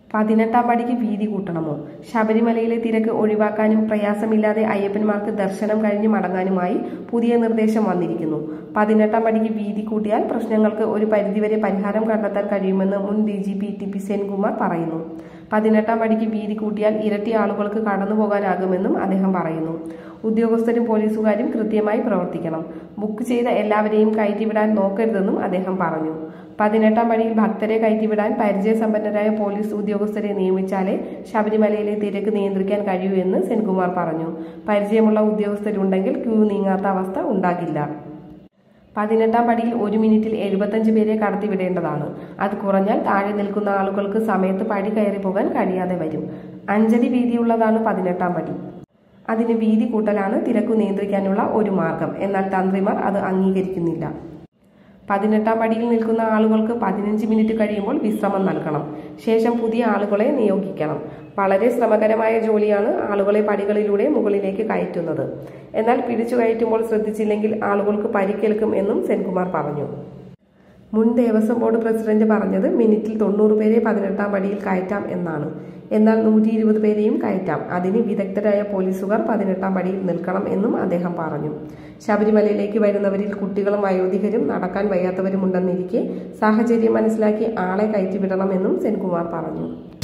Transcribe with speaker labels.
Speaker 1: പതിനെട്ടാം പടിക്ക് വീതി കൂട്ടണമോ ശബരിമലയിലെ തിരക്ക് ഒഴിവാക്കാനും പ്രയാസമില്ലാതെ അയ്യപ്പന്മാർക്ക് ദർശനം കഴിഞ്ഞ് മടങ്ങാനുമായി പുതിയ നിർദ്ദേശം വന്നിരിക്കുന്നു പതിനെട്ടാം പടിക്ക് വീതി കൂട്ടിയാൽ പ്രശ്നങ്ങൾക്ക് ഒരു പരിധിവരെ പരിഹാരം കണ്ടെത്താൻ കഴിയുമെന്ന് മുൻ D G P T P Senkumar പറയുന്നു പതിനെട്ടാം പടിക്ക് വീതി കൂട്ടിയാൽ ഇരട്ടി ആളുകൾക്ക് കടന്നു പോകാനാകുമെന്നും അദ്ദേഹം പറയുന്നു ഉദ്യോഗസ്ഥരും പോലീസുകാരും കൃത്യമായി പ്രവർത്തിക്കണം ബുക്ക് ചെയ്ത എല്ലാവരെയും കയറ്റിവിടാൻ നോക്കരുതെന്നും അദ്ദേഹം പറഞ്ഞു പതിനെട്ടാം പടിയിൽ ഭക്തരെ കയറ്റിവിടാൻ പരിചയസമ്പന്നരായ പോലീസ് ഉദ്യോഗസ്ഥരെ നിയമിച്ചാലേ ശബരിമലയിലെ തിരക്ക് നിയന്ത്രിക്കാൻ കഴിയൂ എന്ന് സെൻകുമാർ പറഞ്ഞു പരിചയമുള്ള ഉദ്യോഗസ്ഥരുണ്ടെങ്കിൽ ക്യൂ നീങ്ങാത്ത അവസ്ഥ ഉണ്ടാകില്ല പതിനെട്ടാം പടിയിൽ ഒരു മിനിറ്റിൽ എഴുപത്തഞ്ച് പേരെ കടത്തിവിടേണ്ടതാണ് അത് കുറഞ്ഞാൽ താഴെ നിൽക്കുന്ന ആളുകൾക്ക് സമയത്ത് പടി കയറി പോകാൻ കഴിയാതെ വരും അഞ്ചടി വീതിയുള്ളതാണ് പതിനെട്ടാം പടി അതിന് വീതി കൂട്ടലാണ് തിരക്കു നിയന്ത്രിക്കാനുള്ള ഒരു മാർഗം എന്നാൽ തന്ത്രിമാർ അത് അംഗീകരിക്കുന്നില്ല പതിനെട്ടാം പടിയിൽ നിൽക്കുന്ന ആളുകൾക്ക് പതിനഞ്ച് മിനിറ്റ് കഴിയുമ്പോൾ വിശ്രമം നൽകണം ശേഷം പുതിയ ആളുകളെ നിയോഗിക്കണം വളരെ ശ്രമകരമായ ജോലിയാണ് ആളുകളെ പടികളിലൂടെ മുകളിലേക്ക് കയറ്റുന്നത് എന്നാൽ പിടിച്ചു കയറ്റുമ്പോൾ ശ്രദ്ധിച്ചില്ലെങ്കിൽ ആളുകൾക്ക് പരിക്കേൽക്കും എന്നും സെൻകുമാർ പറഞ്ഞു മുൻ ദേവസ്വം ബോർഡ് പ്രസിഡന്റ് പറഞ്ഞത് മിനിറ്റിൽ തൊണ്ണൂറ് പേരെ പതിനെട്ടാം പടിയിൽ കയറ്റാം എന്നാണ് എന്നാൽ നൂറ്റി ഇരുപത് പേരെയും കയറ്റാം അതിന് വിദഗ്ധരായ പോലീസുകാർ പതിനെട്ടാം പടിയിൽ നിൽക്കണം എന്നും അദ്ദേഹം പറഞ്ഞു ശബരിമലയിലേക്ക് വരുന്നവരിൽ കുട്ടികളും വയോധികരും നടക്കാൻ വയ്യാത്തവരുമുണ്ടെന്നിരിക്കെ സാഹചര്യം മനസ്സിലാക്കി ആളെ കയറ്റിവിടണമെന്നും സെൻകുമാർ പറഞ്ഞു